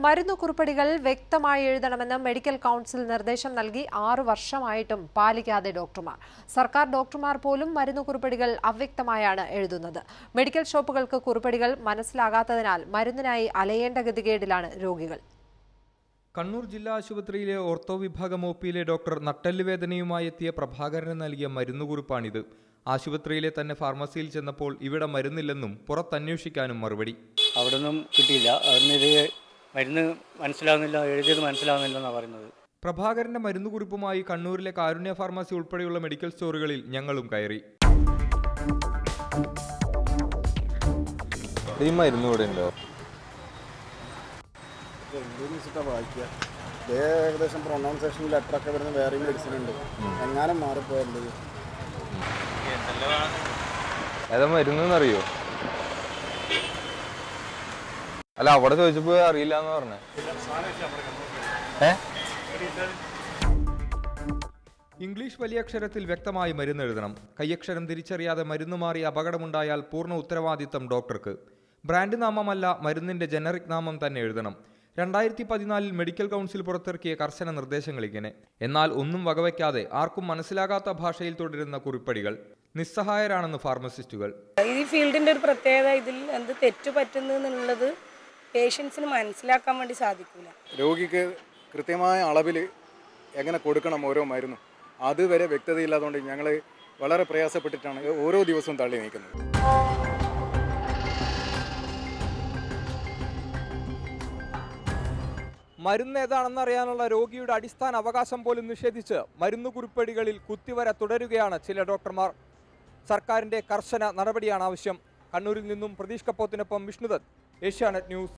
മരുന്ന് കുറിപ്പടികൾ വ്യക്തമായി എഴുതണമെന്ന് medical council നിർദ്ദേശം നൽകി ആറു വർഷമായിട്ടും പാലിക്കാതെ ഡോക്ടർമാർ സർക്കാർ ഡോക്ടർമാർ പോലും മരുന്ന് കുറിപ്പടികൾ അവ്യക്തമായാണ് എഴുതുന്നത് മെഡിക്കൽ ഷോപ്പുകൾക്ക് കുറിപ്പടികൾ മനസ്സിലാകാത്തതിനാൽ മരുന്നിനായി അലയേണ്ട ഗതികേടിലാണ് രോഗികൾ കണ്ണൂർ ജില്ലാ ആശുപത്രിയിലെ ഓർത്തോ വിഭാഗം ഒ പിയിലെ ഡോക്ടർ നട്ടെല്ല് വേദനയുമായി എത്തിയ പ്രഭാകരന് നൽകിയ മരുന്നുകുറിപ്പാണിത് ആശുപത്രിയിലെ തന്നെ ഫാർമസിയിൽ ചെന്നപ്പോൾ ഇവിടെ മരുന്നില്ലെന്നും പുറത്തന്വേഷിക്കാനും മറുപടി അവിടെ നിന്നും കിട്ടിയില്ല അവിടുന്ന് ഇത് മരുന്ന് മനസ്സിലാവുന്നില്ല എഴുതിയത് മനസ്സിലാവുന്നില്ല എന്നാണ് പറയുന്നത് പ്രഭാകരന്റെ മരുന്നുകുറിപ്പുമായി കണ്ണൂരിലെ കാരുണ്യ ഫാർമസി ഉൾപ്പെടെയുള്ള മെഡിക്കൽ സ്റ്റോറുകളിൽ ഞങ്ങളും കയറി ഈ മരുന്ന് ഇവിടെ ഉണ്ടോ എന്തെന്ന് വെച്ചിട്ടാണ് വായിക്കുക ഇതേ ഏകദേശം പ്രൊണൗൺസേഷൻ ലെറ്ററൊക്കെ വരുന്ന വേറെയും മെഡിസിൻ ഉണ്ട് എങ്ങാനും മാറിപ്പോയത് ഏതാ മരുന്ന് അറിയോ അല്ല അവിടെ ചോദിച്ചപ്പോ അറിയില്ല എന്ന് പറഞ്ഞേ ഇംഗ്ലീഷ് വലിയ അക്ഷരത്തിൽ വ്യക്തമായി മരുന്ന് എഴുതണം കൈയക്ഷരം തിരിച്ചറിയാതെ മരുന്ന് മാറി അപകടമുണ്ടായാൽ പൂർണ്ണ ഉത്തരവാദിത്തം ഡോക്ടർക്ക് ബ്രാൻഡ് നാമമല്ല മരുന്നിന്റെ ജനറിക് നാമം തന്നെ എഴുതണം രണ്ടായിരത്തി പതിനാലിൽ മെഡിക്കൽ കൗൺസിൽ പുറത്തിറക്കിയ കർശന നിർദ്ദേശങ്ങൾ ഇങ്ങനെ എന്നാൽ ഒന്നും വകവയ്ക്കാതെ ആർക്കും മനസ്സിലാകാത്ത ഭാഷയിൽ തുടരുന്ന കുറിപ്പടികൾ നിസ്സഹായരാണെന്ന് ഫാർമസിസ്റ്റുകൾ ഈ ഫീൽഡിൻ്റെ ഒരു പ്രത്യേകത ഇതിൽ എന്ത് തെറ്റ് പറ്റുന്നു എന്നുള്ളത് പേഷ്യൻസിന് മനസ്സിലാക്കാൻ വേണ്ടി സാധിക്കില്ല രോഗിക്ക് കൃത്യമായ അളവിൽ എങ്ങനെ കൊടുക്കണം ഓരോ മരുന്നും അതുവരെ വ്യക്തതയില്ലാത്തതുകൊണ്ട് ഞങ്ങൾ വളരെ പ്രയാസപ്പെട്ടിട്ടാണ് ഓരോ ദിവസവും തള്ളി നീക്കുന്നത് മരുന്ന് ഏതാണെന്ന് അറിയാനുള്ള രോഗിയുടെ അടിസ്ഥാന അവകാശം പോലും നിഷേധിച്ച് മരുന്ന് കുറിപ്പടികളിൽ കുത്തിവര തുടരുകയാണ് ചില ഡോക്ടർമാർ സർക്കാരിന്റെ കർശന നടപടിയാണ് ആവശ്യം കണ്ണൂരിൽ നിന്നും പ്രതീഷ് കപ്പോത്തിനൊപ്പം വിഷ്ണുദത്ത് ഏഷ്യാനെറ്റ് ന്യൂസ്